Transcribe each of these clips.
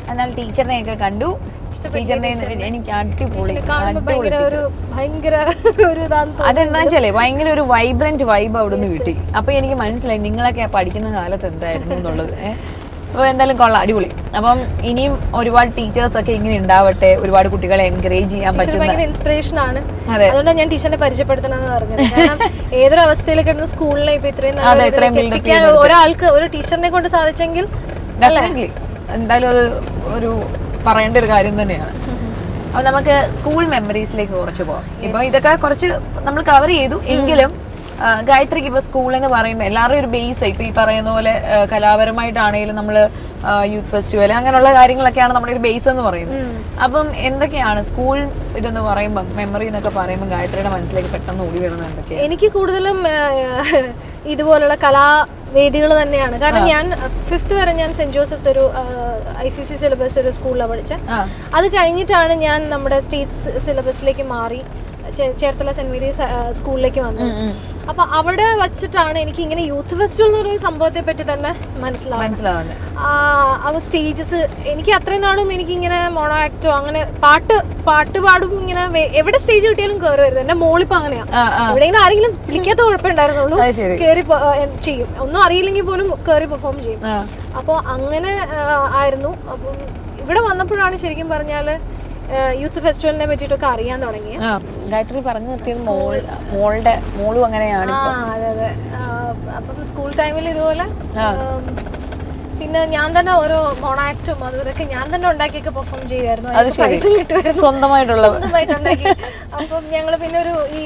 എന്നാൽ ടീച്ചറിനെയൊക്കെ കണ്ടു ടീച്ചറിനെ എനിക്ക് അടിപൊളി കാണുമ്പോ അടിപൊളി ഭയങ്കര ഒരു ഭയങ്കര ഒരു ഇതാന്ന് തോന്നുന്നു അതെന്താ വെച്ചാലേ ഭയങ്കര ഒരു വൈബ്രന്റ് വൈബ് അവിടെ നിന്ന് കിട്ടി അപ്പൊ എനിക്ക് മനസ്സിലായി നിങ്ങളൊക്കെ ആ പഠിക്കുന്ന കാലത്ത് എന്തായിരുന്നു എന്നുള്ളത് ഏഹ്. അപ്പൊ എന്തായാലും കൊള്ളാം അടിപൊളി അപ്പം ഇനിയും ഒരുപാട് ടീച്ചേഴ്സ് ഒക്കെ ഇങ്ങനെ ഉണ്ടാവട്ടെ ഒരുപാട് കുട്ടികളെ എൻകറേജ് ചെയ്യാൻ ടീച്ചർ പറ്റുന്ന ഭയങ്കര ഇൻസ്പിറേഷൻ ആണ് അതെ. അതുകൊണ്ടാണ് ഞാൻ ടീച്ചറിനെ പരിചയപ്പെടുത്തണമെന്ന് പറഞ്ഞത് കാരണം ഏതൊരു അവസ്ഥയിൽ കിടന്ന സ്കൂളിനെ ഇപ്പൊ ഇത്രയും നല്ല അതെ, ഇത്രയും ഇതിലേക്ക് build up എത്തിക്കാൻ ഒരാൾക്ക് ഒരു ടീച്ചറിനെ കൊണ്ട് സാധിച്ചെങ്കിൽ ഡെഫിനറ്റ്ലി എന്തായാലും അത് ഒരു പറയേണ്ട ഒരു കാര്യം തന്നെയാണ് അപ്പൊ നമുക്ക് സ്കൂൾ മെമ്മറീസിലേക്ക് കുറച്ച് പോവാം ഇപ്പൊ ഇതൊക്കെ കുറച്ച് നമ്മൾ കവർ ചെയ്തു എങ്കിലും ആ, ഗായത്രിക്ക് ഇപ്പൊ സ്കൂൾ എന്ന് പറയുമ്പോൾ എല്ലാവരുടെയും ഒരു ബേസ് ഇപ്പൊ ഈ പറയുന്ന പോലെ ആ, കലാപരമായിട്ടാണെങ്കിലും നമ്മൾ യൂത്ത് ഫെസ്റ്റിവൽ അങ്ങനെയുള്ള കാര്യങ്ങളൊക്കെയാണ് നമ്മുടെ ഒരു ബേസ് എന്ന് പറയുന്നത് അപ്പം എന്തൊക്കെയാണ് സ്കൂൾ ഇതെന്ന് പറയുമ്പോൾ മെമ്മറി എന്നൊക്കെ പറയുമ്പോൾ ഗായത്രിയുടെ മനസ്സിലേക്ക് പെട്ടെന്ന് ഓടി വരുന്നത് എന്തൊക്കെയാണ് എനിക്ക് കൂടുതലും ആ, ഇതുപോലുള്ള കലാവേദികൾ തന്നെയാണ് കാരണം ഞാൻ ഫിഫ്ത്ത് വരെ ഞാൻ സെന്റ് ജോസഫ്സ് ഒരു ഐ സി സി സിലബസ് ഒരു സ്കൂളിലാണ് പഠിച്ചത് ആ. അത് കഴിഞ്ഞിട്ടാണ് ഞാൻ നമ്മുടെ സ്റ്റേറ്റ് സിലബസിലേക്ക് മാറി ചേ- ചേർത്തല സെന്റ് മേരീസ് ആ, സ്കൂളിലേക്ക് വന്നത് അപ്പൊ അവിടെ വച്ചിട്ടാണ് എനിക്ക് ഇങ്ങനെ യൂത്ത് ഫെസ്റ്റിവൽ എന്ന് പറയുന്ന സംഭവത്തെ പറ്റി തന്നെ മനസ്സിലാവുന്നത് മനസ്സിലാവുന്നത് ആ, അവ സ്റ്റേജസ് എനിക്ക് അത്രയും നാളും എനിക്ക് ഇങ്ങനെ മോണോ ആക്ടോ അങ്ങനെ പാട്ട് പാട്ട് പാടും ഇങ്ങനെ വേ- എവിടെ സ്റ്റേജ് കിട്ടിയാലും കയറി വരുന്നത് എന്റെ മോളിപ്പോ അങ്ങനെയാ ആ ആ എവിടെയെങ്കിലും ആരെങ്കിലും വിളിക്കാത്ത കുഴപ്പമുണ്ടായിരുന്നുള്ളൂ അത് ശരി. കയറി പ- ആ, ചെയ്യും ഒന്നും അറിയില്ലെങ്കിൽ പോലും കയറി പെർഫോം ചെയ്യും ആ അപ്പോൾ അങ്ങനെ ആ, ആയിരുന്നു അപ്പം ഇവിടെ വന്നപ്പോഴാണ് ശരിക്കും പറഞ്ഞാൽ യൂത്ത് ഫെസ്റ്റിവലിനെ പറ്റിയിട്ടൊക്കെ അറിയാൻ തുടങ്ങിയത് ആ, ഗായത്രി പറഞ്ഞു നിർത്തിയത് മോൾ മോളുടെ മോളും അങ്ങനെയാണ് ആ അതെ അതെ ആ, അപ്പം സ്കൂൾ ടൈമിൽ ഇതുപോലെ ഉം, പിന്നെ ഞാൻ തന്നെ ഓരോ മോണാക്റ്റും അതും ഇതൊക്കെ ഞാൻ തന്നെ ഉണ്ടാക്കിയൊക്കെ പെർഫോം ചെയ്യുമായിരുന്നു അത് അതിന് ശരി പ്രൈസും കിട്ടുമായിരുന്നു സ്വന്തമായിട്ടുള്ള സ്വന്തമായിട്ട് ഉണ്ടാക്കി അപ്പം ഞങ്ങൾ പിന്നെ ഒരു ഈ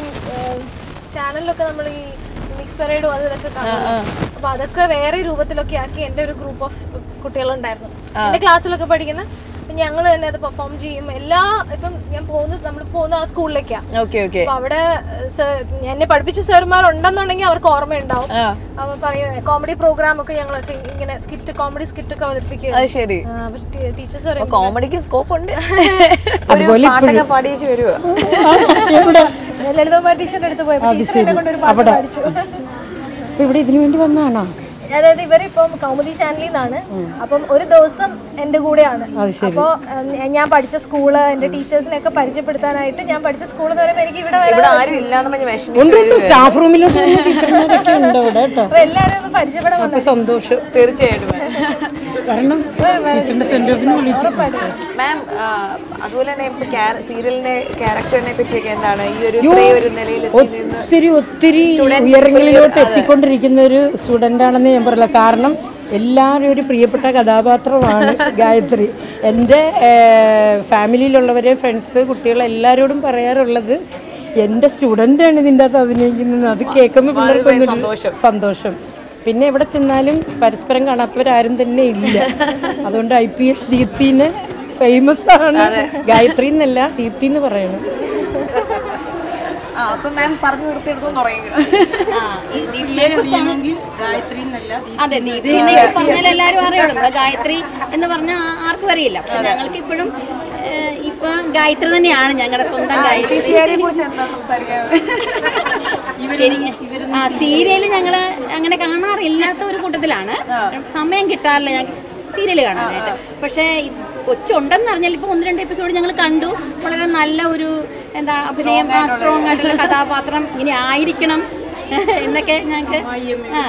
ചാനലിലൊക്കെ നമ്മൾ ഈ മിക്സ് പരേഡും അതും ഇതൊക്കെ കാണും അപ്പൊ അതൊക്കെ വേറെ രൂപത്തിലൊക്കെ ആക്കി എൻ്റെ ഒരു ഗ്രൂപ്പ് ഓഫ് കുട്ടികളുണ്ടായിരുന്നു എൻ്റെ ക്ലാസ്സിലൊക്കെ പഠിക്കുന്ന അപ്പൊ ഞങ്ങൾ തന്നെ അത് പെർഫോം ചെയ്യും എല്ലാ ഇപ്പം ഞാൻ പോകുന്ന നമ്മൾ പോകുന്ന ആ സ്കൂളിലേക്കാണ് ഓക്കെ ഓക്കെ അപ്പൊ അവിടെ സർ എന്നെ പഠിപ്പിച്ച സാറുമാർ ഉണ്ടെന്നുണ്ടെങ്കിൽ അവർക്ക് ഓർമ്മയുണ്ടാവും ആ അപ്പൊ പറയും കോമഡി പ്രോഗ്രാം ഒക്കെ ഞങ്ങളൊക്കെ ഇങ്ങനെ സ്കിറ്റ് കോമഡി സ്കിറ്റ് ഒക്കെ അവതരിപ്പിക്കുക അത് ശരി ടീച്ചേഴ്സ് പറയും കോമഡിക്ക് സ്കോപ്പ് ഉണ്ട് ഒരു പാട്ടൊക്കെ പാടിയേച്ച് വരുവോ എവിടെ ലളിതകുമാർ ടീച്ചറിന്റെ അടുത്ത് പോയപ്പോ ടീച്ചർ എന്നെ കൊണ്ട് ഒരു പാട്ട് പാടിച്ചു അപ്പൊ ഇവിടെ ഇതിനു വേണ്ടി വന്നതാണോ അതായത് ഇവരിപ്പം കൗമുദി ചാനലിൽ നിന്നാണ് അപ്പം ഒരു ദിവസം എന്റെ കൂടെയാണ് അപ്പോ ഏഹ്, ഞാൻ പഠിച്ച സ്കൂള് എന്റെ ടീച്ചേഴ്സിനെ ഒക്കെ പരിചയപ്പെടുത്താനായിട്ട് ഞാൻ പഠിച്ച സ്കൂൾ എന്ന് പറയുമ്പോൾ എനിക്ക് ഇവിടെ വരാൻ ഇവിടെ ആരും ഇല്ലാന്ന് പറഞ്ഞ് വിഷമിച്ചു ഉണ്ട് ഉണ്ട് സ്റ്റാഫ് റൂമിലോട്ട് ടീച്ചർമാരൊക്കെ ഉണ്ട് അവിടെ കേട്ടോ അപ്പൊ എല്ലാവരും ഒന്ന് പരിചയപ്പെടാൻ അപ്പൊ സന്തോഷം തീർച്ചയായിട്ടും കാരണം ടീച്ചറിന്റെ സെന്റ് ഓഫിന് വിളിക്കും മാം അതുപോലെ തന്നെ ഇപ്പൊ സീരിയലിന്റെ ക്യാരക്ടറിനെ പറ്റിയൊക്കെ എന്താണ് ഈ ഒരു ഇത്രയും ഒരു നിലയിൽ എത്തി നിന്ന് ഒത്തിരി ഒത്തിരി ഉയരങ്ങളിലോട്ട് എത്തിക്കൊണ്ടിരിക്കുന്ന ഒരു സ്റ്റുഡൻ്റ് ആണെന്ന് ഞാൻ പറയില്ല കാരണം എല്ലാവരും ഒരു പ്രിയപ്പെട്ട കഥാപാത്രമാണ് ഗായത്രി എൻ്റെ ഫാമിലിയിലുള്ളവരെ ഫ്രണ്ട്സ് കുട്ടികൾ എല്ലാവരോടും പറയാറുള്ളത് എൻ്റെ സ്റ്റുഡൻ്റാണ് ഇതിൻ്റെ അകത്ത് അഭിനയിക്കുന്നത് അത് കേൾക്കുമ്പോൾ പിള്ളേർക്കൊന്നും സന്തോഷം. സന്തോഷം പിന്നെ എവിടെ ചെന്നാലും പരസ്പരം കാണാത്തവരാരും തന്നെ ഇല്ല അതുകൊണ്ട് ഐ പി എസ് ദീപ്തിന് ഫേമസ് ആണ് ഗായത്രി എന്നല്ല ദീപ്തി എന്ന് പറയണം ആ അപ്പൊ മാം പറഞ്ഞു നിർത്തിയെടുത്തു പറയുക ഗായത്രി എന്നല്ല അതെ ദീപ്തിനെ ഇപ്പൊ പറഞ്ഞാൽ എല്ലാവരും അറിയുള്ളൂ നമ്മള് ഗായത്രി എന്ന് പറഞ്ഞാൽ ആർക്കും അറിയില്ല പക്ഷെ ഞങ്ങൾക്ക് ഇപ്പോഴും ഇപ്പൊ ഗായത്രി തന്നെയാണ് ഞങ്ങളുടെ സ്വന്തം ഗായത്രി സിയാരിയെ കുറിച്ച് എന്താ സംസാരിക്കാൻ ശരി ആ സീരിയൽ ഞങ്ങള് അങ്ങനെ കാണാറില്ലാത്ത ഒരു കൂട്ടത്തിലാണ് സമയം കിട്ടാറില്ല ഞങ്ങൾക്ക് സീരിയൽ കാണാനായിട്ട് പക്ഷേ ഈ കൊച്ചുണ്ടെന്ന് അറിഞ്ഞാൽ ഇപ്പൊ ഒന്ന് രണ്ട് എപ്പിസോഡ് ഞങ്ങൾ കണ്ടു വളരെ നല്ല ഒരു എന്താ അഭിനയം സ്ട്രോങ് ആയിട്ടുള്ള കഥാപാത്രം ഇങ്ങനെ ആയിരിക്കണം എന്നൊക്കെ ഞങ്ങൾക്ക് ആ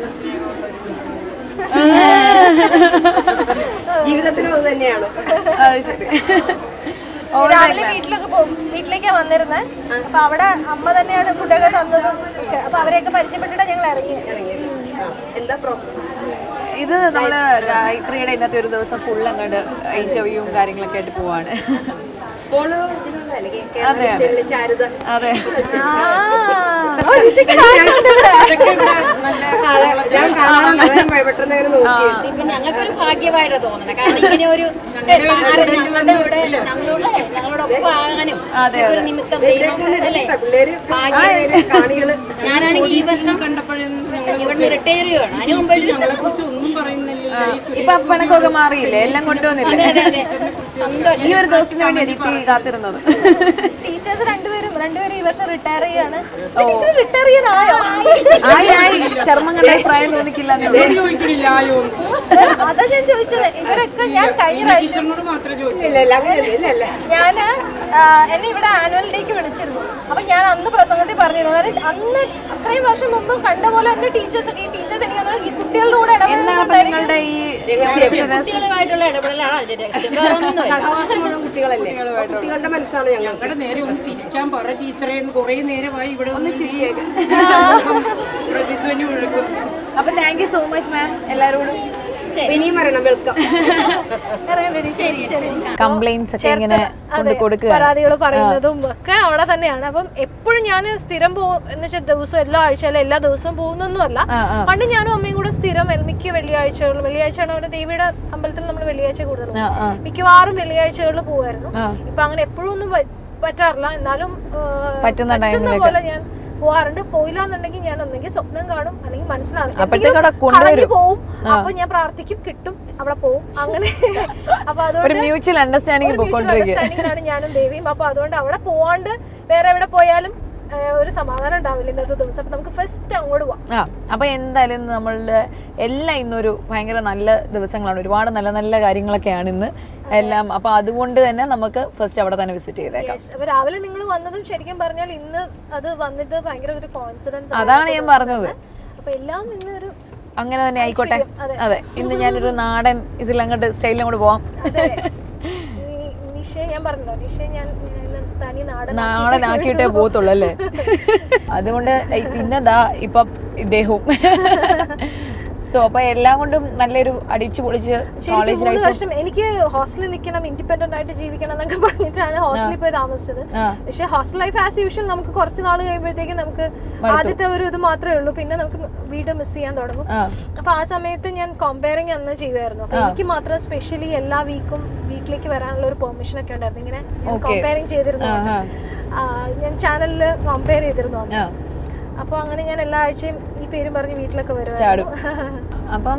ജീവിതത്തിലും അത് തന്നെയാണ് അത് ശരി രാവിലെ വീട്ടിലൊക്കെ പോകും വീട്ടിലേക്കാ വന്നിരുന്നത് അപ്പൊ അവിടെ അമ്മ തന്നെയാണ് ഫുഡൊക്കെ തന്നതും ഒക്കെ. അപ്പൊ അവരെയൊക്കെ പരിചയപ്പെട്ടിട്ട് ഞങ്ങൾ ഇറങ്ങി എന്താ പ്രോബ്ലം ഇത് നമ്മള് ഗായത്രിയുടെ ഇന്നത്തെ ഒരു ദിവസം ഫുൾ അങ്ങോട്ട് ഇന്റർവ്യൂവും കാര്യങ്ങളൊക്കെ ആയിട്ട് പോവാണ് അതെ അതെ ചാരുത അതെ ഞാൻ കാണാറുണ്ട് അതാ ഞാൻ പെട്ടെന്ന് അങ്ങനെ നോക്കി ഇപ്പൊ ഞങ്ങൾക്കൊരു ഭാഗ്യമായിട്ട് തോന്നണം കാരണം ഇങ്ങനെ ഒരു താരം ഞങ്ങളുടെ ഇവിടെ ഞങ്ങളുടെ ഞങ്ങളുടെ ഒപ്പം ആകാനും ഇതൊക്കെ ഒരു നിമിത്തം ദൈവം അല്ലേ പിള്ളേര് ഭാഗ്യം കാണികള് ഞാനാണെങ്കിൽ ഈ വർഷം ഇവിടുന്ന് റിട്ടയർ ചെയ്യുകയാണ് അതിന് മുമ്പ് ഒരു- ഒന്നും പറയുന്നില്ല ഇപ്പൊ പണക്കൊക്കെ മാറിയില്ലേ എല്ലാം കൊണ്ടുവന്നില്ലേ അതെ അതെ അതെ സന്തോഷം ഈ ഒരു ദിവസത്തിന് വേണ്ടി ദീപ്തി കാത്തിരുന്നത് ടീച്ചേഴ്സ് രണ്ടുപേരും രണ്ടുപേരും ഈ വർഷം റിട്ടയർ ചെയ്യാണ് ടീച്ചർ റിട്ടയർ ചെയ്യാനായോ ആയി ആയി ചർമ്മം കണ്ട പ്രായം തോന്നിക്കില്ല ചോദിക്കണില്ല ആയോ അതാ ഞാൻ ചോദിച്ചത് ഇവരൊക്കെ ഞാൻ കഴിഞ്ഞ പ്രാവശ്യം ടീച്ചറിനോട് മാത്രമേ ചോദിച്ചു ഇല്ല ഇല്ല അങ്ങനെയല്ല ഇല്ല ഇല്ല ഞാന് ആ, എന്നെ ഇവിടെ ആനുവൽ ഡേക്ക് വിളിച്ചിരുന്നു അപ്പൊ ഞാൻ അന്ന് പ്രസംഗത്തിൽ പറഞ്ഞിരുന്നു കാരണം അന്ന് അത്രയും വർഷം മുമ്പ് കണ്ട പോലെ തന്നെ ടീച്ചേഴ്സ് ഒക്കെ ഈ ടീച്ചേഴ്സ് എനിക്ക് തോന്നുന്നു ഈ കുട്ടികളുടെ കൂടെ എന്താണ് അപ്പൊ ഇടപെടുന്നുണ്ടായിരിക്കും നിങ്ങളുടെ ഈ കുട്ടികളുമായിട്ടുള്ള ഇടപെടലാണ് അതിന്റെ രഹസ്യം വേറെ ഒന്നുമില്ല സഹവാസം മുഴുവൻ കുട്ടികളല്ലേ കുട്ടികളുടെ മനസ്സാണ് ഞങ്ങൾ ഞങ്ങളുടെ നേരെ ഒന്ന് തിരിക്കാൻ പറ ടീച്ചറെ എന്ന് കുറേ നേരമായി ഇവിടെ ഒന്ന് പ്രതിധ്വനി മുഴക്കുന്നു അപ്പൊ thank you so much ma'am എല്ലാരോടും ഇനിയും വരണം വെൽക്കം ശരി ശരി കംപ്ലൈന്റ്സ് ഒക്കെ ഇങ്ങനെ കൊണ്ട് കൊടുക്കുക പരാതികൾ പറയുന്നതും ഒക്കെ അവിടെ തന്നെയാണ് അപ്പം എപ്പോഴും ഞാൻ സ്ഥിരം പോകും എന്ന് വെച്ചാൽ ദിവസം എല്ലാ ആഴ്ചയിലും എല്ലാ ദിവസവും പോകുന്നൊന്നുമല്ല പണ്ട് ഞാനും അമ്മയും കൂടെ സ്ഥിരം വെൽ- മിക്ക വെള്ളിയാഴ്ചകളിലും വെള്ളിയാഴ്ചയാണ് അവിടെ ദേവിയുടെ അമ്പലത്തിൽ നമ്മൾ വെള്ളിയാഴ്ച കൂടുതൽ ആ, ആ. മിക്കവാറും വെള്ളിയാഴ്ചകളിൽ പോകുമായിരുന്നു ഇപ്പൊ അങ്ങനെ എപ്പോഴും ഒന്നും പ- പറ്റാറില്ല എന്നാലും ആ, പറ്റുന്ന പറ്റുന്ന പോലെ ഞാൻ പോവാറുണ്ട് പോയില്ല എന്നുണ്ടെങ്കിൽ ഞാൻ ഒന്നെങ്കിൽ സ്വപ്നം കാണും അല്ലെങ്കിൽ മനസ്സിലാവും അപ്പോഴത്തേക്ക് അവിടെ എന്തെങ്കിലും കൊണ്ടുവരും. കളഞ്ഞു പോവും അപ്പൊ ഞാൻ പ്രാർത്ഥിക്കും കിട്ടും അവിടെ പോവും അങ്ങനെ അപ്പൊ ഒരു അതുകൊണ്ട് മ്യൂച്വൽ അണ്ടർസ്റ്റാൻഡിങ് ഒരു mutual പോയിക്കൊണ്ടിരിക്കുക understanding ആണ് ഞാനും ദേവിയും അപ്പൊ അതുകൊണ്ട് അവിടെ പോവാണ്ട് വേറെ എവിടെ പോയാലും ആ, ഒരു സമാധാനം ഉണ്ടാവില്ല ഇന്നത്തെ ദിവസം അപ്പൊ നമുക്ക് ഫസ്റ്റ് അങ്ങോട്ട് പോവാം ആ അപ്പൊ എന്തായാലും ഇന്ന് നമ്മളുടെ എല്ലാം ഇന്നൊരു ഭയങ്കര നല്ല ദിവസങ്ങളാണ് ഒരുപാട് നല്ല നല്ല കാര്യങ്ങളൊക്കെയാണ് ഇന്ന് എല്ലാം അപ്പൊ അതുകൊണ്ട് തന്നെ നമുക്ക് ഫസ്റ്റ് അവിടെ തന്നെ വിസിറ്റ് ചെയ്തേക്കാം Yes. അപ്പൊ രാവിലെ നിങ്ങൾ വന്നതും ശരിക്കും പറഞ്ഞാൽ ഇന്ന് അത് വന്നിട്ട് ഭയങ്കര ഒരു കോൺഫിഡൻസ് അതാണ് ഞാൻ പറഞ്ഞത് അപ്പൊ എല്ലാം ഇന്ന് ഒരു അങ്ങനെ തന്നെ ആയിക്കോട്ടെ അതെ. അതെ ഇന്ന് ഞാനൊരു നാടൻ ഇതിൽ അങ്ങോട്ട് സ്റ്റൈലിൽ അങ്ങോട്ട് പോവാം അതെ ഈ നിഷയെ ഞാൻ പറഞ്ഞല്ലോ നിഷയെ ഞാൻ ഞാൻ ഇന്ന് തനി നാടൻ നാടനാക്കിയിട്ടേ പോകത്തുള്ളൂ അല്ലേ അതുകൊണ്ട് ഈ പിന്നെ ദാ ഇപ്പം ഇദ്ദേഹവും സോ അപ്പൊ എല്ലാം കൊണ്ടും നല്ലൊരു അടിച്ചു പൊളിച്ച് ശരിക്കും കോളേജ് മൂന്ന് ലൈഫ് വർഷം എനിക്ക് ഹോസ്റ്റലിൽ നിൽക്കണം ഇൻഡിപെൻഡന്റ് ആയിട്ട് ജീവിക്കണം എന്നൊക്കെ പറഞ്ഞിട്ടാണ് ഹോസ്റ്റലിൽ പോയി താമസിച്ചത് ആ. പക്ഷെ ഹോസ്റ്റൽ ലൈഫ് ആസ് യൂഷ്വൽ നമുക്ക് കുറച്ച് നാൾ കഴിയുമ്പോഴത്തേക്കും നമുക്ക് ആദ്യത്തെ ഒരു ഇത് മാത്രമേ ഉള്ളൂ പിന്നെ നമുക്ക് വീട് മിസ് ചെയ്യാൻ തുടങ്ങും ആ അപ്പൊ ആ സമയത്ത് ഞാൻ കമ്പയറിങ് അന്ന് ചെയ്യുമായിരുന്നു അപ്പൊ എനിക്ക് മാത്രം സ്പെഷ്യലി എല്ലാ വീക്കും വീട്ടിലേക്ക് വരാനുള്ള ഒരു പെർമിഷൻ ഒക്കെ ഉണ്ടായിരുന്നു ഇങ്ങനെ കമ്പയറിങ് ചെയ്തിരുന്നു ആഹാ. ആ, ഞാൻ ചാനലിൽ കമ്പയർ ചെയ്തിരുന്നു അന്ന് ആ അപ്പൊ അങ്ങനെ ഞാൻ എല്ലാ ആഴ്ചയും ഈ പേരും പറഞ്ഞ് വീട്ടിലൊക്കെ ചാടും വരുമായിരുന്നു അപ്പം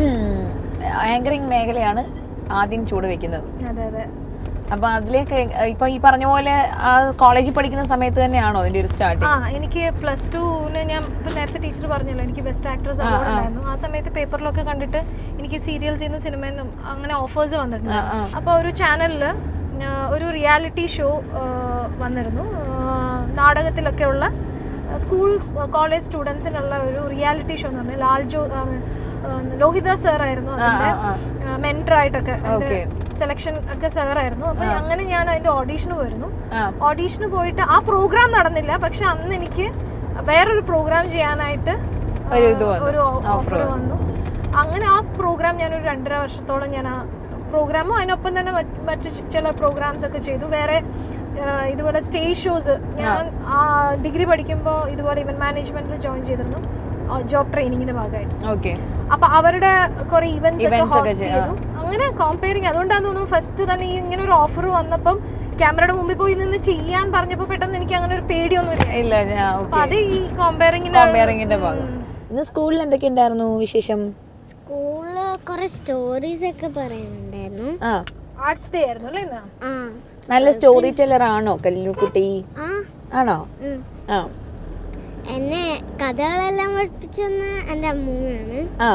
ആങ്കറിങ് മേഖലയാണ് ആദ്യം ചൂട് വെക്കുന്നത് അതെ അതെ അപ്പൊ അതിലേക്ക് ഇപ്പൊ ഈ പറഞ്ഞ പോലെ ആ കോളേജിൽ പഠിക്കുന്ന സമയത്ത് തന്നെയാണോ അതിന്റെ ഒരു സ്റ്റാർട്ടിങ് ആ എനിക്ക് പ്ലസ് ടുവിന് ഞാൻ ഇപ്പൊ നേരത്തെ ടീച്ചർ പറഞ്ഞല്ലോ എനിക്ക് ബെസ്റ്റ് ആക്ട്രസ് അവാർഡ് ഉണ്ടായിരുന്നു ആ സമയത്ത് പേപ്പറിലൊക്കെ കണ്ടിട്ട് എനിക്ക് സീരിയൽസ് ചെയ്യുന്ന സിനിമയിൽ നിന്നും അങ്ങനെ ഓഫേഴ്സ് വന്നിട്ടുണ്ട് അപ്പോൾ ഒരു ചാനലിൽ ഒരു റിയാലിറ്റി ഷോ വന്നിരുന്നു ആ, നാടകത്തിലൊക്കെ ഉള്ള സ്കൂൾ കോളേജ് സ്റ്റുഡൻസിനുള്ള ഒരു റിയാലിറ്റി ഷോ എന്ന് പറഞ്ഞാൽ ലാൽ ജോ ആ, ആ, ലോഹിത സാർ ആയിരുന്നു അതിന്റെ മെൻറ്ററായിട്ടൊക്കെ Okay. സെലക്ഷൻ ഒക്കെ സാർ ആയിരുന്നു അപ്പൊ അങ്ങനെ ഞാൻ അതിന്റെ ഓഡീഷന് പോയിരുന്നു ആ. ഓഡീഷന് പോയിട്ട് ആ പ്രോഗ്രാം നടന്നില്ല പക്ഷെ അന്ന് എനിക്ക് വേറൊരു പ്രോഗ്രാം ചെയ്യാനായിട്ട് ഒരു ഇത് ആ, വന്നു. ഒരു ഓഫർ വന്നു അങ്ങനെ ആ പ്രോഗ്രാം ഞാൻ ഒരു രണ്ടര വർഷത്തോളം ഞാൻ ആ പ്രോഗ്രാമും അതിനൊപ്പം തന്നെ മറ്റ് മറ്റ് ചില പ്രോഗ്രാംസ് ഒക്കെ ചെയ്തു വേറെ ആ, ഇതുപോലെ സ്റ്റേജ് ഷോസ് ഞാൻ ആ ഡിഗ്രി പഠിക്കുമ്പോൾ ഇതുപോലെ ഇവന്റ് മാനേജ്മെന്റിൽ ജോയിൻ ചെയ്തിരുന്നു ജോബ് ട്രെയിനിങ്ങിന്റെ ഭാഗമായിട്ട് ഓക്കെ അപ്പൊ അവരുടെ കുറെ ഇവന്റ്സ് ഒക്കെ Events ഒക്കെ ഹോസ്റ്റ് ചെയ്യ- ചെയ്തു അങ്ങനെ കോമ്പയറിങ് അതുകൊണ്ടാന്ന് തോന്നുന്നു ഫസ്റ്റ് തന്നെ ഈ ഇങ്ങനെ ഒരു ഓഫർ വന്നപ്പം ക്യാമറയുടെ മുമ്പിൽ പോയി നിന്ന് ചെയ്യാൻ പറഞ്ഞപ്പോൾ പെട്ടെന്ന് എനിക്ക് അങ്ങനെ ഒരു പേടിയൊന്നുമില്ല ഇല്ല ഞാൻ അപ്പൊ അത് ഈ കോമ്പയറിങ്ങിന് കോമ്പയറിംഗിന്റെ ഭാഗം ഇന്ന് സ്കൂളിൽ എന്തൊക്കെ ഉണ്ടായിരുന്നു വിശേഷം സ്കൂളില് കുറെ സ്റ്റോറീസ് ഒക്കെ പറയാനുണ്ടായിരുന്നു ആ ആർട്സ് ഡേ ആയിരുന്നു അല്ലേ ഇന്ന് ആ നല്ല സ്റ്റോറി ടെല്ലർ ആണോ കല്ലുക്കുട്ടി ആ ആണോ ഉം. ആ എന്നെ കഥകളെല്ലാം പഠിപ്പിച്ചെന്ന എൻ്റെ അമ്മൂമ്മയാണ് ആ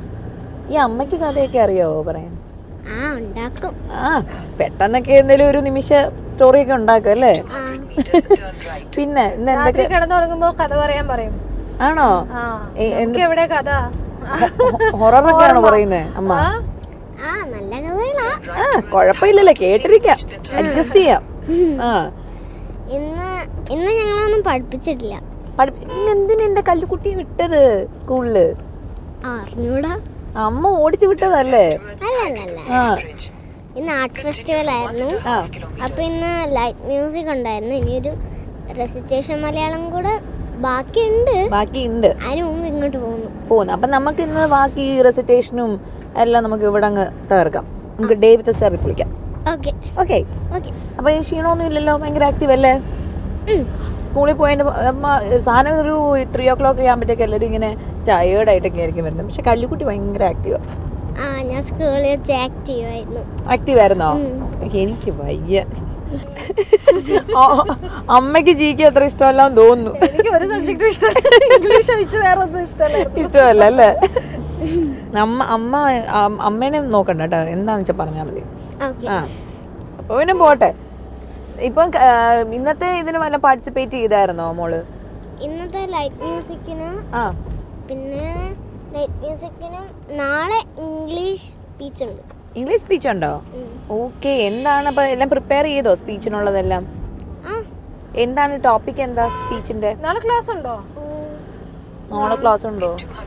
ഈ അമ്മയ്ക്ക് കഥയൊക്കെ അറിയാവോ പറയാൻ ആ ഉണ്ടാക്കും ആ പെട്ടെന്നൊക്കെ എന്തെങ്കിലും ഒരു നിമിഷ സ്റ്റോറി ഒക്കെ ഉണ്ടാക്കും അല്ലേ ആ പിന്നെ ഇന്ന് രാത്രി എന്തൊക്കെ കിടന്നുറങ്ങുമ്പോ കഥ പറയാൻ പറയും ആണോ ആ ഏ, എന്ത്- നമുക്ക് എവിടെ കഥ ഹൊററൊക്കെയാണോ പറയുന്നേ അമ്മ ആ നല്ല കഥകളാ ആ കുഴപ്പമില്ലല്ലോ കേട്ടിരിക്കാം അഡ്ജസ്റ്റ് ചെയ്യാം ആ ഇന്ന് ഇന്ന് ഞങ്ങളൊന്നും പഠിപ്പിച്ചിട്ടില്ല പഠിപ്പി- ഇന്ന് എന്തിനാ എന്റെ കല്ലുക്കുട്ടിയെ വിട്ടത് സ്കൂളില് അറിഞ്ഞൂടാ അമ്മ ഓടിച്ചു വിട്ടതല്ലേ അല്ലല്ലല്ല ആ ഇന്ന് ആർട്ട് ഫെസ്റ്റിവൽ ആയിരുന്നു ആ അപ്പൊ ഇന്ന് ലൈറ്റ് മ്യൂസിക് ഉണ്ടായിരുന്നു ഇനിയൊരു റെസിറ്റേഷൻ മലയാളം കൂടെ ബാക്കിയുണ്ട് ബാക്കി ഉണ്ട് അതിന് മുമ്പ് ഇങ്ങോട്ട് പോകുന്നു പോകുന്നു അപ്പൊ നമുക്ക് ഇന്ന് ബാക്കി റെസിറ്റേഷനും എല്ലാം നമുക്ക് ഇവിടെ അങ്ങ് തകർക്കാം നമുക്ക് ഡേവിഡ് സാറിൽ വിളിക്കാം ഓക്കെ ഓക്കെ ഓക്കെ അപ്പൊ ഈ ക്ഷീണമൊന്നും ഇല്ലല്ലോ ഭയങ്കര ആക്റ്റീവ് അല്ലേ സ്കൂളിൽ പോയതിന്റെ അമ്മ സാധനം ഒരു ത്രീ ഓ ക്ലോക്ക് ആകുമ്പോഴത്തേക്ക് എല്ലാവരും ഇങ്ങനെ ടയേർഡ് ആയിട്ടൊക്കെ ആയിരിക്കും വരുന്നത് പക്ഷെ കല്ലുക്കുട്ടി ഭയങ്കര ആക്റ്റീവ് ആ ഞാൻ സ്കൂളിൽ വെച്ച് ആക്റ്റീവ് ആയിരുന്നു ആക്റ്റീവ് ആയിരുന്നോ എനിക്ക് വയ്യ ആ, അമ്മയ്ക്ക് ജിക്ക് അത്ര ഇഷ്ടമല്ലാന്ന് തോന്നുന്നു എനിക്ക് ഒരു സബ്ജക്റ്റും ഇഷ്ടമല്ല ഇംഗ്ലീഷ് ഒഴിച്ച് വേറെ ഒന്നും ഇഷ്ടമല്ലായിരുന്നു ഇഷ്ടമല്ല അല്ലേ അമ്മ അമ്മ അം- അമ്മേനെ നോക്കണ്ട കേട്ടോ എന്താന്ന് വെച്ചാൽ പറഞ്ഞാൽ മതി ഓക്കെ ആ അപ്പൊ പിന്നെ പോട്ടെ ഇപ്പം ആ, ഇന്നത്തെ ഇതിന് വല്ല പാർട്ടിസിപ്പേറ്റ് ചെയ്തായിരുന്നോ മോള് ഇന്നത്തെ ലൈറ്റ് മ്യൂസിക്കിന് ആ പിന്നെ ലൈറ്റ് മ്യൂസിക്കിനും നാളെ ഇംഗ്ലീഷ് സ്പീച്ച് ഉണ്ട് ഇംഗ്ലീഷ് സ്പീച്ച് ഉണ്ടോ ഓക്കെ എന്താണ് അപ്പൊ എല്ലാം പ്രിപ്പയർ ചെയ്തോ സ്പീച്ചിനുള്ളതെല്ലാം ആ എന്താണ് ടോപ്പിക് എന്താ സ്പീച്ചിന്റെ നാളെ ക്ലാസ് ഉണ്ടോ ഉം, നാളെ ക്ലാസ് ഉണ്ടോ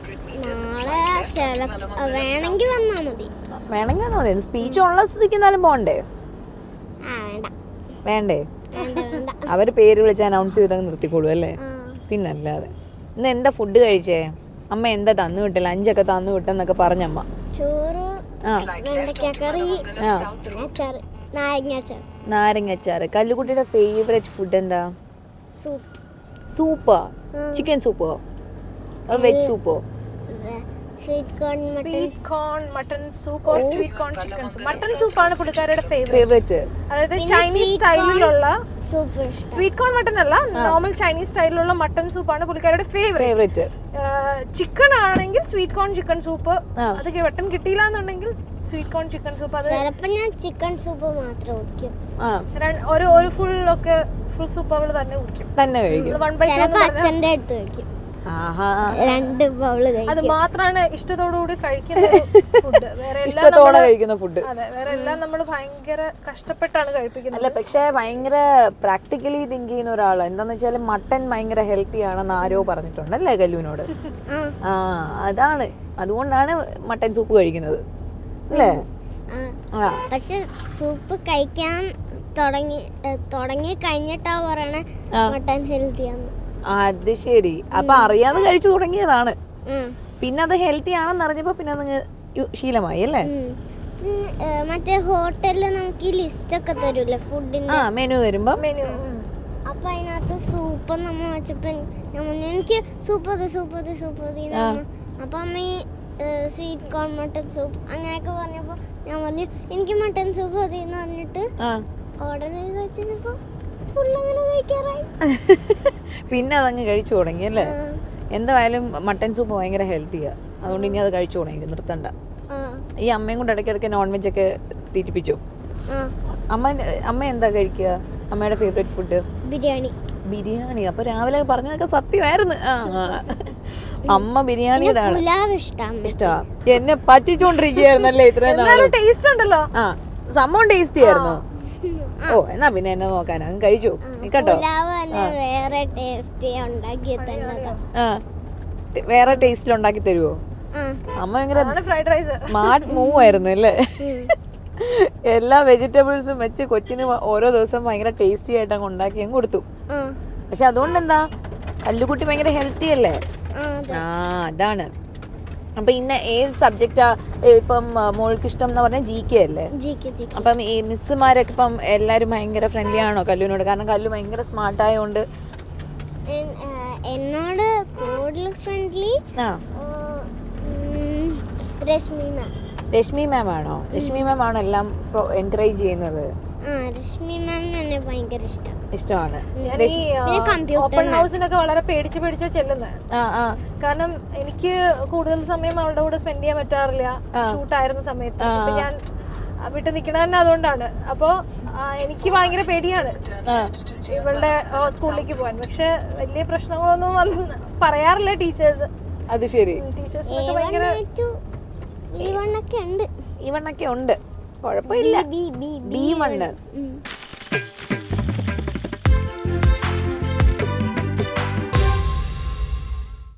നാളെ ചില വേണമെങ്കിൽ വന്നാൽ മതി വേണമെങ്കിൽ വന്നാ മതി സ്പീച്ച് ഉള്ള സ്ഥിതിക്ക് എന്നാലും പോണ്ടേ ആ വേണ്ട വേണ്ടേ വേണ്ട വേണ്ട അവര് പേര് വിളിച്ച് അനൗൺസ് ചെയ്ത് നിർത്തിക്കോളൂ അല്ലേ ആ പിന്നല്ലാതെ ഇന്ന് എന്താ ഫുഡ് കഴിച്ചേ അമ്മ എന്താ തന്നു വിട്ടില്ല അഞ്ചൊക്കെ തന്നു വിട്ടെന്നൊക്കെ പറഞ്ഞമ്മ ചോറ് ആ വെണ്ടയ്ക്കക്കറി ആ പിന്നെ അച്ചാറ് നാരങ്ങ അച്ചാർ നാരങ്ങച്ചാറ് കല്ലുകുട്ടിയുടെ ഫേവറേറ്റ് ഫുഡ് എന്താ സൂപ്പ് സൂപ്പാ ചിക്കൻ സൂപ്പോ വെജ് സൂപ്പോ sweet corn mutton sweet corn mutton soup or sweet corn chicken soup mutton സൂപ്പാണ് പുള്ളിക്കാരുടെ ഫേവറേറ്റ് ഫേവറേറ്റ് അതായത് ചൈനീസ് സ്റ്റൈലിലുള്ള സൂപ്പ് സ്വീറ്റ് കോൺ മട്ടൺ അല്ല നോർമൽ ചൈനീസ് സ്റ്റൈലിലുള്ള മട്ടൺ സൂപ്പാണ് പുള്ളിക്കാരുടെ ഫേവറേറ്റ് ഫേവറേറ്റ് ചിക്കൻ ആണെങ്കിൽ സ്വീറ്റ് കോൺ ചിക്കൻ സൂപ്പ് ആ. അത് മട്ടൺ കിട്ടിയില്ല എന്നുണ്ടെങ്കിൽ സ്വീറ്റ് കോൺ ചിക്കൻ സൂപ്പ് അത് ചിലപ്പോൾ ഞാൻ ചിക്കൻ സൂപ്പ് മാത്രം കുടിക്കും ആ രണ്ട്- ഒരു ഒരു ഫുൾ ഒക്കെ ഫുൾ സൂപ്പ് അവള് തന്നെ കുടിക്കും തന്നെ കഴിക്കും വൺ ബൈ ചിലപ്പോൾ അച്ഛൻ്റെ അടുത്ത് വെക്കും ആഹാ രണ്ട് ബൗള് അത് കഴിക്കും മാത്രമാണ് ഇഷ്ടത്തോടുകൂടി കഴിക്കുന്ന ഫുഡ് വേറെ എല്ലാം ഇഷ്ടത്തോടെ നമ്മള് കഴിക്കുന്ന ഫുഡ് അതെ വേറെ എല്ലാം നമ്മൾ ഭയങ്കര കഷ്ടപ്പെട്ടാണ് കഴിപ്പിക്കുന്നത് അല്ല പക്ഷെ ഭയങ്കര പ്രാക്ടിക്കലി തിങ്ക് ചെയ്യുന്ന ഒരാള് എന്താന്ന് വെച്ചാൽ മട്ടൻ ഭയങ്കര ഹെൽത്തി ആണെന്ന് ആരോ പറഞ്ഞിട്ടുണ്ട് അല്ലേ കല്ലുവിനോട് ആ ആ അതാണ് അതുകൊണ്ടാണ് മട്ടൻ സൂപ്പ് കഴിക്കുന്നത് അല്ലേ ആ ആ പക്ഷെ സൂപ്പ് കഴിക്കാൻ തുടങ്ങി ഏ, തുടങ്ങി കഴിഞ്ഞിട്ടാ പറയണേ ആ. മട്ടൻ ഹെൽത്തിയാന്ന് അത് ശരി അപ്പൊ അറിയാതെ കഴിച്ചു തുടങ്ങിയതാണ് ഉം. പിന്നെ അത് ഹെൽത്തി ആണെന്ന് അറിഞ്ഞപ്പോ പിന്നെ അതങ്ങ് യു- ശീലമായി അല്ലേ ഉം. പിന്നെ ഏ, മറ്റേ ഹോട്ടലിൽ നമുക്ക് ഈ ലിസ്റ്റ് ഒക്കെ തരൂല്ലേ ഫുഡിന്റെ ആ മെനു തരുമ്പോ മെനു അപ്പൊ അതിനകത്ത് സൂപ്പ് നമ്മ വെച്ചപ്പോ ഞാൻ പറഞ്ഞു എനിക്ക് സൂപ്പ് അത് സൂപ്പ് അത് സൂപ്പ് അത് എന്ന് ആ. പറഞ്ഞു. അപ്പൊ അമ്മ ഈ സ്വീറ്റ് കോൺ മട്ടൺ സൂപ്പ് അങ്ങനെയൊക്കെ പറഞ്ഞപ്പോ ഞാൻ പറഞ്ഞു എനിക്ക് മട്ടൺ സൂപ്പ് മതി എന്ന് പറഞ്ഞിട്ട് ആ ഓർഡർ ചെയ്ത് വെച്ചപ്പോ ഫുള്ള് അങ്ങനെ കഴിക്കാറായി പിന്നെ അതങ്ങ് കഴിച്ചു തുടങ്ങി അല്ലേ ആ. എന്തായാലും മട്ടൻ സൂപ്പ് ഭയങ്കര ഹെൽത്തിയാ അതുകൊണ്ട് ഇനി അത് കഴിച്ചു തുടങ്ങി നിർത്തണ്ട ആ ഈ അമ്മയും കൊണ്ട് ഇടയ്ക്കിടയ്ക്ക് നോൺ വെജ് ഒക്കെ തീറ്റിപ്പിച്ചു ആ അമ്മ അമ്മ എന്താ കഴിക്കുക അമ്മയുടെ ഫേവറേറ്റ് ഫുഡ് ബിരിയാണി ബിരിയാണി അപ്പൊ രാവിലെ പറഞ്ഞതൊക്കെ സത്യമായിരുന്നു ആ ആ. അമ്മ ബിരിയാണിയുടെ ആള് പുലാവ് ഇഷ്ടം ഇഷ്ടമാ എന്നെ പറ്റിച്ചോണ്ടിരിക്കുകയായിരുന്നല്ലേ ഇത്രയും നാള് എന്നാലും ടേസ്റ്റ് ഉണ്ടല്ലോ ആ സംഭവം ടേസ്റ്റി ആയിരുന്നു ഓ എന്നാ പിന്നെ എന്നെ നോക്കാൻ അങ്ങ് കഴിച്ചു കേട്ടോ പുലാവ് തന്നെ വേറെ ടേസ്റ്റ് ഉണ്ടാക്കി തന്നതാ ആ ടെ- വേറെ ടേസ്റ്റിൽ ഉണ്ടാക്കി തരുമോ ആ അമ്മ ഭയങ്കര ആണ് ഫ്രൈഡ് റൈസ് സ്മാർട്ട് മൂവ് ആയിരുന്നു അല്ലേ എല്ലാ വെജിറ്റബിൾസും വെച്ച് കൊച്ചിന് ഓരോ ദിവസം ഭയങ്കര ടേസ്റ്റി ആയിട്ട് അങ്ങ് ഉണ്ടാക്കി അങ്ങ് കൊടുത്തു ആ പക്ഷെ അതുകൊണ്ട് എന്താ കല്ലുകുട്ടി ഭയങ്കര ഹെൽത്തി അല്ലേ ആ അതെ ആ അതാണ് അപ്പൊ ഇന്ന ഏത് സബ്ജക്റ്റാ ഇപ്പം ആ, മോൾക്ക് ഇഷ്ടം എന്ന് പറഞ്ഞാൽ ജി കെ അല്ലേ ജിക്ക് ജിക്ക് അപ്പം ഈ മിസ്സുമാരൊക്കെ ഇപ്പം എല്ലാവരും ഭയങ്കര ഫ്രണ്ട്ലി ആണോ കല്ലുവിനോട് കാരണം കല്ലു ഭയങ്കര സ്മാർട്ട് ആയതുകൊണ്ട് എൻ- ആ, എന്നോട് കൂടുതൽ ഫ്രണ്ട്ലി ആ രശ്മി മാം രശ്മി മാം ആണോ രശ്മി മാം ആണോ എല്ലാം എൻകറേജ് ചെയ്യുന്നത് ആ രശ്മി മാം എന്നെ ഭയങ്കര ഇഷ്ടം ഇഷ്ടമാണ് ഞാൻ ഈ പിന്നെ computer ഓപ്പൺ map. ഹൗസിനൊക്കെ വളരെ പേടിച്ച് പേടിച്ച് ചെല്ലുന്നത് ആ ആ കാരണം എനിക്ക് കൂടുതൽ സമയം അവളുടെ കൂടെ സ്പെൻഡ് ചെയ്യാൻ പറ്റാറില്ല ഷൂട്ട് ആയിരുന്ന സമയത്ത് അപ്പൊ ഞാൻ ആ, വിട്ട് നിക്കണ തന്നെ അതുകൊണ്ടാണ് അപ്പോ ആ, എനിക്ക് ഭയങ്കര പേടിയാണ് ആ ഇവളുടെ ആ, സ്കൂളിലേക്ക് പോകാൻ പക്ഷെ വലിയ പ്രശ്നങ്ങളൊന്നും വന്ന് പറയാറില്ല ടീച്ചേഴ്സ് അത് ശരി ടീച്ചേഴ്സിനൊക്കെ ഭയങ്കര ടു ബി വൺ ഒക്കെ ഉണ്ട് ഇവണ്ണൊക്കെ ഉണ്ട് കുഴപ്പമില്ല ബി ബി ബി വണ്ണ് ഉം.